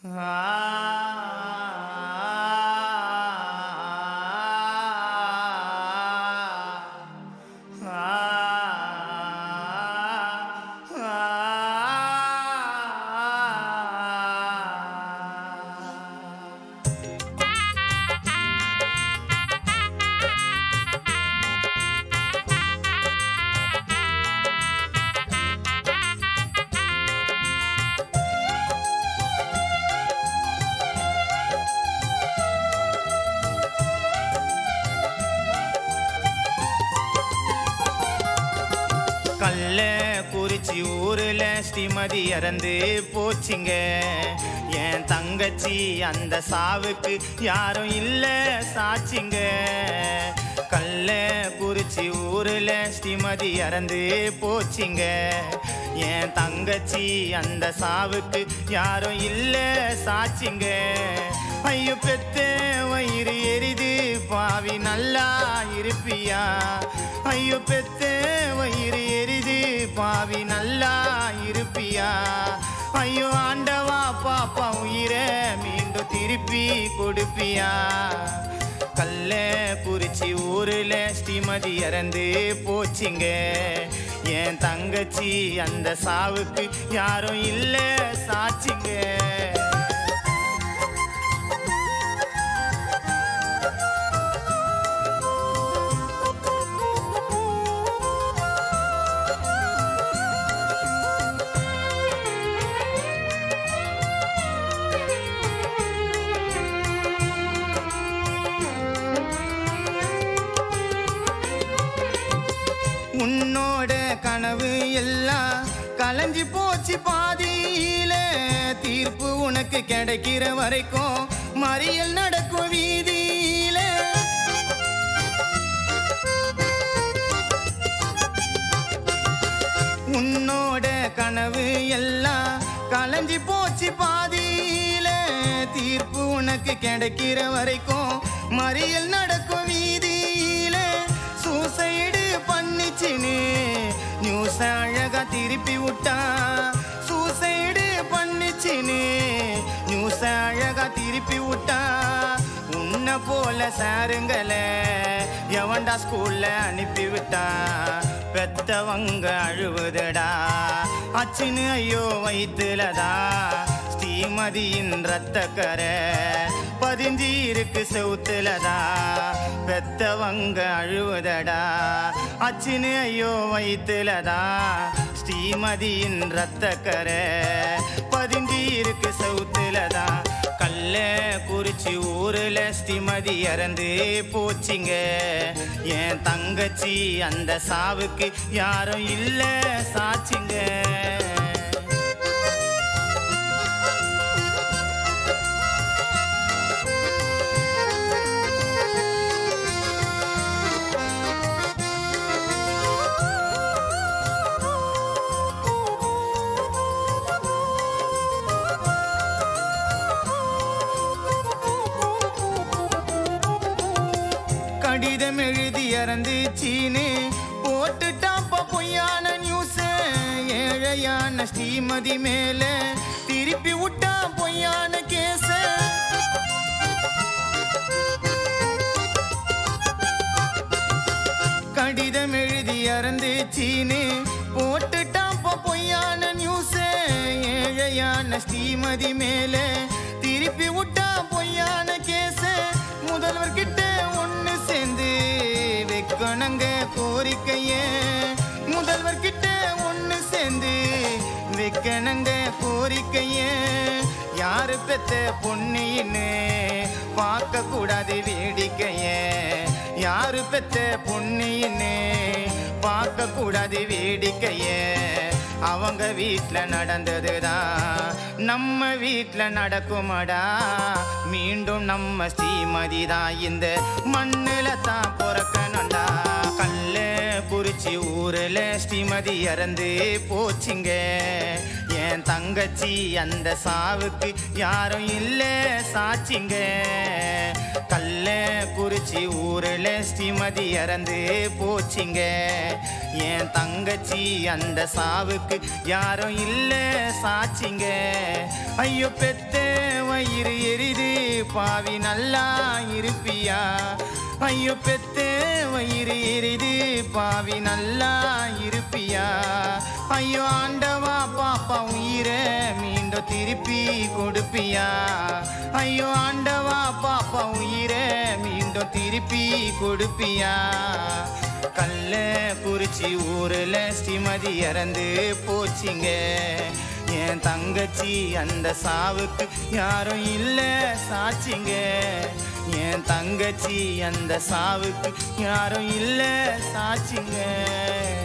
கல்ல குறிச்சி ஊருல ஸ்ரீமதி இறந்து போச்சுங்க என் தங்கச்சி அந்த சாவுக்கு யாரும் இல்ல சாட்சிங்க கல்ல குறிச்சி ஊருல ஸ்ரீமதி இறந்து போச்சுங்க என் தங்கச்சி அந்த சாவுக்கு யாரும் இல்ல சாட்சிங்க ஐயோ பெத்த வயிறு எரிது பாவி நல்லா இருப்பியா ஐயோ பெத்த வயிறு எரிது பாவி நல்லா இருப்பியா ஐயோ ஆண்டவா பாப்பா உயிரை மீண்டும் திருப்பி கொடுப்பியா கல்ல குறிச்சி ஊருல ஸ்ரீமதி இறந்து போச்சுங்க என் தங்கச்சி அந்த சாவுக்கு யாரும் இல்ல சாட்சிங்க உன்னோட கனவு எல்லாம் கலைஞ்சு போச்சு பாதியில தீர்ப்பு உனக்கு கிடைக்கிற வரைக்கும் மறியல் நடக்கும் வீதியில உன்னோட கனவு எல்லாம் கலைஞ்சு போச்சு பாதியில தீர்ப்பு உனக்கு கிடைக்கிற வரைக்கும் மறியல் நடக்கும் வீதியில சூசைடு பண்ணிச்சின்னு நியூஸ் அழகா திருப்பி விட்டா சூசைடு பண்ணிச்சின்னு நியூஸ் அழகா திருப்பி விட்டா உன்னை போல சாருங்களே எவன்டா ஸ்கூல்ல அனுப்பி விட்டா பெத்தவங்க அழுவுதடா அச்சின்னு ஐயோ வயிற்றுலதா ஸ்ரீமதியின் ரத்த கரை பதிஞ்சி இருக்கு செவுத்துலதா பெத்தவங்க அழுவுதடா அச்சின்னு ஐயோ வயிற்றுலதா ஸ்ரீமதியின் ரத்த கரை பதிஞ்சி இருக்கு செவுத்துலதா கல்ல குறிச்சி ஊருல ஸ்ரீமதி இறந்து போச்சிங்க என் தங்கச்சி அந்த சாவுக்கு யாரும் இல்ல சாட்சிங்க கடிதம் எழுதி இறந்துச்சின்னு போட்டுட்டாப்ப பொய்யான நியூஸ் ஏழையான ஸ்ரீமதி மேல திருப்பி விட்டா பொய்யான கேச கடிதம் எழுதி இறந்துச்சின்னு போட்டுட்டாப்ப பொய்யான நியூஸ் ஏழையான ஸ்ரீமதி மேல திருப்பி விட்டா பொய்யான கேச முதல்வர் கிட்ட ஒண்ணு சேர்ந்து வைக்கணுங்க கோரிக்கைய முதல்வர் கிட்ட ஒண்ணு சேர்ந்து வைக்கணுங்க கோரிக்கைய யாரு பெத்த பொண்ணின்னு பார்க்க கூடாது வேடிக்கைய யாரு பெத்த பொண்ணின்னு பார்க்க கூடாது வேடிக்கைய அவங்க வீட்ல நடந்ததுதான் நம்ம வீட்ல நடக்குமடா மீண்டும் நம்ம ஸ்ரீமதி தான் இந்த மண்ணுல தான் பிறக்கணும்டா கல்ல குறிச்சி ஊருல ஸ்ரீமதி இறந்து போச்சுங்க என் தங்கச்சி அந்த சாவுக்கு யாரும் இல்ல சாட்சிங்க கல்ல குறிச்சி ஊருல ஸ்ரீமதி இறந்து போச்சிங்க என் தங்கச்சி அந்த சாவுக்கு யாரும் இல்ல சாட்சிங்க ஐயோ பெத்த வயிறு எரிது பாவி நல்லா இருப்பியா ஐயோ பெத்தே வயிறு எரிது பாவி நல்லா இருப்பியா ஐயோ ஆண்டவா பாப்பா உயிரை மீண்டும் திருப்பி கொடுப்பியா ஐயோ ஆண்டவா பாப்பா உயிரை மீண்டும் திருப்பி கொடுப்பியா கல்ல குறிச்சி ஊர்ல ஸ்ரீமதி இறந்து போச்சிங்க என் தங்கச்சி அந்த சாவுக்கு யாரும் இல்ல சாட்சிங்க என் தங்கச்சி அந்த சாவுக்கு யாரும் இல்ல சாட்சிங்க